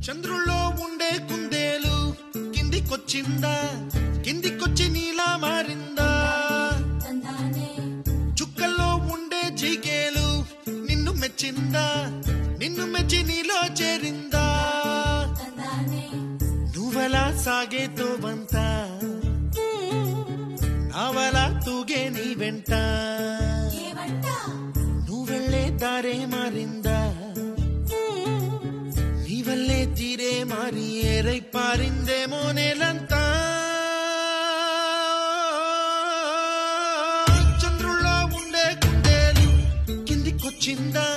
చంద్రుల్లో ఉండే కుందేలు కిందికొచ్చిందా కిందికొచ్చి నీలా మారిందా చుక్కల్లో ఉండే జిగేలు నిన్ను మెచ్చిందా నిన్ను మెచ్చి నీలో చేరిందా నువ్వలా సాగే తోవంత నావలా తూగే నీ వెంట నువ్వెళ్ళే దారే మారిందా నీ వల్లే తీరే మారి ఏరై పారిందేమో నేలంతా చంద్రుల్లో ఉండే కుందేలు కిందికొచ్చిందా